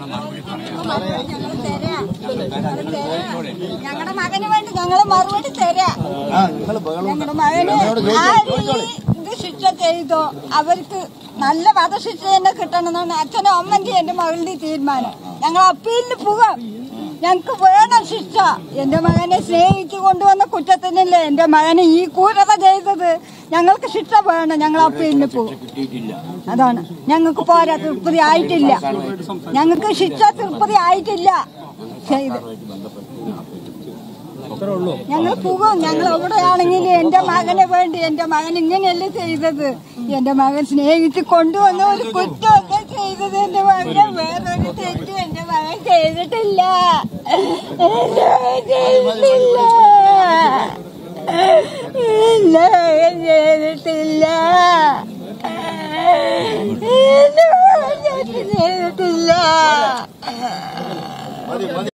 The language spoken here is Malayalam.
ഞങ്ങളുടെ മകന് വേണ്ടി ഞങ്ങള് മറുപടി തരാം ഞങ്ങളുടെ മകന് ആര് ഈ ഇത് ശിക്ഷ ചെയ്തോ അവർക്ക് നല്ല വധശിക്ഷ തന്നെ കിട്ടണമെന്നാണ് അച്ഛനും അമ്മന്റെ എന്റെ മകളുടെ തീരുമാനം ഞങ്ങൾ അപ്പീലിന് പോകാം ഞങ്ങൾക്ക് വേണം ശിക്ഷ എന്റെ മകനെ സ്നേഹിച്ചു കൊണ്ടുവന്ന കുറ്റത്തിനല്ലേ എന്റെ മകനെ ഈ ക്രൂരത ചെയ്തത് ഞങ്ങൾക്ക് ശിക്ഷ വേണം ഞങ്ങൾ അപ്പീലിന് പോകും അതാണ് ഞങ്ങൾക്ക് പോരാ തൃപ്തി ആയിട്ടില്ല ഞങ്ങൾക്ക് ശിക്ഷ തൃപ്തി ആയിട്ടില്ല ചെയ്ത് ഞങ്ങൾ പോകും ഞങ്ങൾ എവിടെയാണെങ്കിൽ എന്റെ മകനെ വേണ്ടി എന്റെ മകൻ ഇങ്ങനെയല്ലേ ചെയ്തത് എന്റെ മകൻ സ്നേഹിച്ച് കൊണ്ടുവന്ന ഒരു കുറ്റമൊക്കെ ചെയ്തത് എന്റെ മകനെ വേറൊരു തെറ്റ് എന്റെ മകൻ ചെയ്തിട്ടില്ല എന്റെ മകൻ ചെയ്തിട്ടില്ല എന്റെ മകൻ ചെയ്തിട്ടില്ല എന്റെ മകൻ ചെയ്തിട്ടില്ല